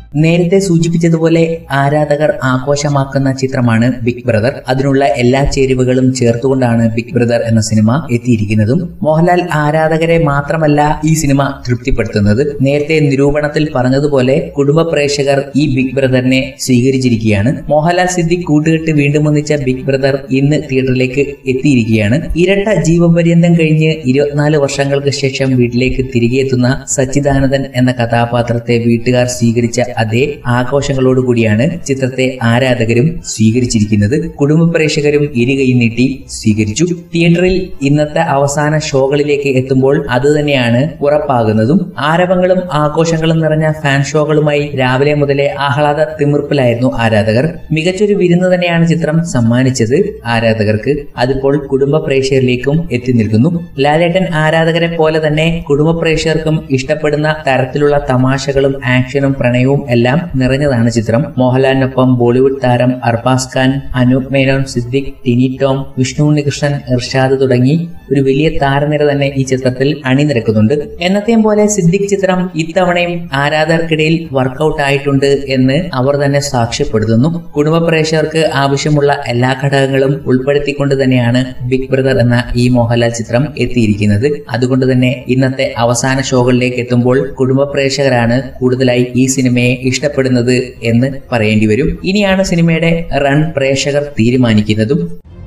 നേരത്തെ സൂചിപ്പിച്ചതുപോലെ ആരാധകർ ആഘോഷമാക്കുന്ന ചിത്രമാണ് ബിഗ് ബ്രദർ അതിനുള്ള എല്ലാ ചേരുവകളും ചേർത്തുകൊണ്ടാണ് ബിഗ് ബ്രദർ എന്ന സിനിമ എത്തിയിരിക്കുന്നതും മോഹൻലാൽ ആരാധകരെ മാത്രമല്ല ഈ സിനിമ തൃപ്തിപ്പെടുത്തുന്നത് നേരത്തെ നിരൂപണത്തിൽ പറഞ്ഞതുപോലെ കുടുംബ പ്രേക്ഷകർ ഈ ബിഗ് ബ്രദറിനെ സ്വീകരിച്ചിരിക്കുകയാണ് മോഹൻലാൽ സിദ്ദിഖ് കൂട്ടുകെട്ട് വീണ്ടും ഒന്നിച്ച ബിഗ് ബ്രദർ ഇന്ന് തിയേറ്ററിലേക്ക് എത്തിയിരിക്കുകയാണ് ഇരട്ട ജീവപര്യന്തം കഴിഞ്ഞ് ഇരുപത്തിനാല് വർഷങ്ങൾക്ക് ശേഷം വീട്ടിലേക്ക് തിരികെ എത്തുന്ന സച്ചിദാനന്ദൻ എന്ന കഥാപാത്രത്തെ വീട്ടുകാർ സ്വീകരിച്ച അതേ ആഘോഷങ്ങളോടുകൂടിയാണ് ചിത്രത്തെ ആരാധകരും സ്വീകരിച്ചിരിക്കുന്നത് കുടുംബ പ്രേക്ഷകരും ഇരുകൈ നീട്ടി സ്വീകരിച്ചു തിയേറ്ററിൽ ഇന്നത്തെ അവസാന ഷോകളിലേക്ക് എത്തുമ്പോൾ അതുതന്നെയാണ് ഉറപ്പാകുന്നതും ആരവങ്ങളും ആഘോഷങ്ങളും നിറഞ്ഞ ഫാൻ ഷോകളുമായി രാവിലെ മുതലേ ആഹ്ലാദ തിമിർപ്പിലായിരുന്നു ആരാധകർ മികച്ചൊരു വിരുന്ന് തന്നെയാണ് ചിത്രം സമ്മാനിച്ചത് ആരാധകർക്ക് അതിപ്പോൾ കുടുംബ പ്രേക്ഷകരിലേക്കും എത്തി നിൽക്കുന്നു ലാലേട്ടൻ ആരാധകരെ പോലെ തന്നെ കുടുംബ പ്രേക്ഷകർക്കും ഇഷ്ടപ്പെടുന്ന തരത്തിലുള്ള തമാശകളും ആക്ഷനും പ്രണയവും എല്ലാം നിറഞ്ഞതാണ് ചിത്രം മോഹൻലാലിനൊപ്പം ബോളിവുഡ് താരം അർബാസ് ഖാൻ അനൂപ് മേനോൻ സിദ്ദിഖ് ടിനി ടോം വിഷ്ണു ഉണ്ണികൃഷ്ണൻ ഇർഷാദ് തുടങ്ങി ഒരു വലിയ താരനിര തന്നെ ഈ ചിത്രത്തിൽ അണിനിരക്കുന്നുണ്ട് എന്നത്തെയും പോലെ സിദ്ദിഖ് ചിത്രം ഇത്തവണയും ആരാധകർക്കിടയിൽ വർക്കൗട്ട് ആയിട്ടുണ്ട് എന്ന് അവർ തന്നെ സാക്ഷ്യപ്പെടുത്തുന്നു കുടുംബ പ്രേക്ഷകർക്ക് ആവശ്യമുള്ള എല്ലാ ഘടകങ്ങളും ഉൾപ്പെടുത്തിക്കൊണ്ട് തന്നെയാണ് ബിഗ് ബ്രദർ എന്ന ഈ മോഹൻലാൽ ചിത്രം എത്തിയിരിക്കുന്നത് അതുകൊണ്ട് തന്നെ ഇന്നത്തെ അവസാന ഷോകളിലേക്ക് എത്തുമ്പോൾ കുടുംബ പ്രേക്ഷകരാണ് കൂടുതലായി ഈ സിനിമയെ ഇഷ്ടപ്പെടുന്നത് എന്ന് പറയേണ്ടി വരും ഇനിയാണ് സിനിമയുടെ റൺ പ്രേക്ഷകർ തീരുമാനിക്കുന്നതും